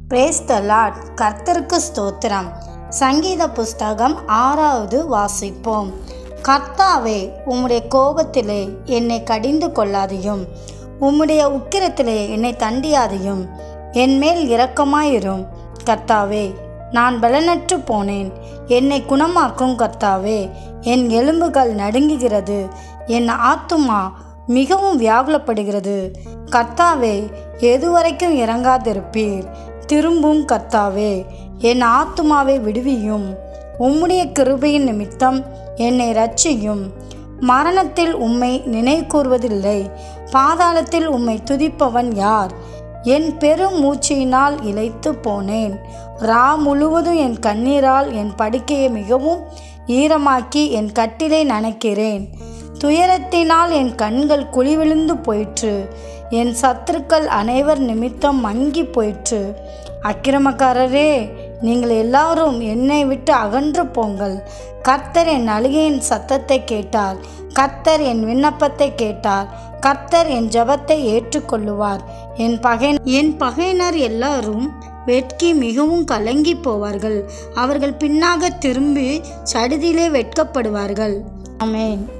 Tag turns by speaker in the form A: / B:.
A: brace த Lord கர்த்தருக்கு ஸ்தோத்திரம் சங்கீத புஸ்தகம் ஆறாவது வாசிப்போம் கர்த்தாவே உம்முடைய கோபத்திலே என்னை கடிந்து கொள்ளாதையும் உம்முடைய உக்கிரத்திலே என்னை தண்டியாதையும் என்மேல் இரக்கமாயிரும் கர்த்தாவே நான் பலனற்று போனேன் என்னை குணமாக்கும் கர்த்தாவே என் எலும்புகள் நடுங்குகிறது என் ஆத்துமா மிகவும் வியாகுலப்படுகிறது கர்த்தாவே எதுவரைக்கும் இறங்காதிருப்பீர் திரும்பும் கர்த்தாவே என் ஆத்துமாவை விடுவியும் உம்முடைய கிருபையின் நிமித்தம் என்னை ரட்சியும் மரணத்தில் உம்மை நினைகூர்வதில்லை பாதாளத்தில் உம்மை துதிப்பவன் யார் என் பெரும் மூச்சியினால் இழைத்து போனேன் ரா முழுவதும் என் கண்ணீரால் என் படுக்கையை மிகவும் ஈரமாக்கி என் கட்டிலை நனைக்கிறேன் துயரத்தினால் என் கண்கள் குழிவிழுந்து போயிற்று என் சத்துருக்கள் அனைவர் நிமித்தம் மங்கி போயிற்று அக்கிரமக்காரரே நீங்கள் எல்லாரும் என்னை விட்டு அகன்று போங்கள் கர்த்தர் என் அழுகையின் சத்தத்தை கேட்டார் கர்த்தர் என் விண்ணப்பத்தை கேட்டார் கர்த்தர் என் ஜபத்தை ஏற்றுக்கொள்ளுவார் என் பகை என் பகையினர் எல்லாரும் வெட்கி மிகவும் கலங்கி போவார்கள் அவர்கள் பின்னாக திரும்பி சடுதியிலே வெட்கப்படுவார்கள் ஆமென்